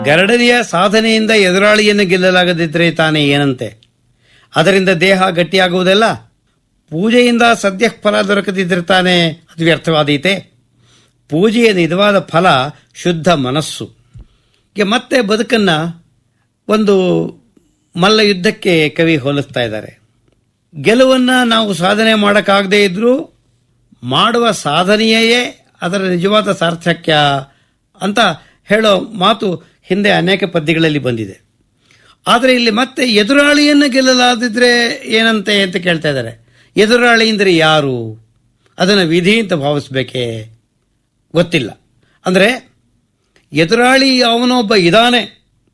ಗರಡರಿಯ ಸಾಧನೆಯಿಂದ ಎದುರಾಳಿಯನ್ನು ಗೆಲ್ಲಲಾಗದಿದ್ದರೆ ತಾನೇ ಏನಂತೆ ಅದರಿಂದ ದೇಹ ಗಟ್ಟಿಯಾಗುವುದಲ್ಲ ಪೂಜೆಯಿಂದ ಸದ್ಯ ಫಲ ದೊರಕದಿದ್ದರೆ ತಾನೇ ಅದು ವ್ಯರ್ಥವಾದೀತೆ ಪೂಜೆಯ ನಿಜವಾದ ಫಲ ಶುದ್ಧ ಮನಸ್ಸು ಈಗ ಮತ್ತೆ ಬದುಕನ್ನ ಒಂದು ಮಲ್ಲ ಯುದ್ಧಕ್ಕೆ ಕವಿ ಹೋಲಿಸ್ತಾ ಇದ್ದಾರೆ ಗೆಲುವನ್ನ ನಾವು ಸಾಧನೆ ಮಾಡೋಕ್ಕಾಗದೇ ಇದ್ರೂ ಮಾಡುವ ಸಾಧನೆಯೇ ಅದರ ನಿಜವಾದ ಸಾರ್ಥಕ್ಯ ಅಂತ ಹೇಳೋ ಮಾತು ಹಿಂದೆ ಅನೇಕ ಪದ್ಯಗಳಲ್ಲಿ ಬಂದಿದೆ ಆದರೆ ಇಲ್ಲಿ ಮತ್ತೆ ಎದುರಾಳಿಯನ್ನು ಗೆಲ್ಲಲಾದಿದ್ರೆ ಏನಂತೆ ಅಂತ ಕೇಳ್ತಾ ಇದ್ದಾರೆ ಎದುರಾಳಿ ಅಂದರೆ ಯಾರು ಅದನ್ನು ವಿಧಿ ಅಂತ ಭಾವಿಸ್ಬೇಕೇ ಗೊತ್ತಿಲ್ಲ ಅಂದರೆ ಎದುರಾಳಿ ಅವನೊಬ್ಬ ಇದಾನೆ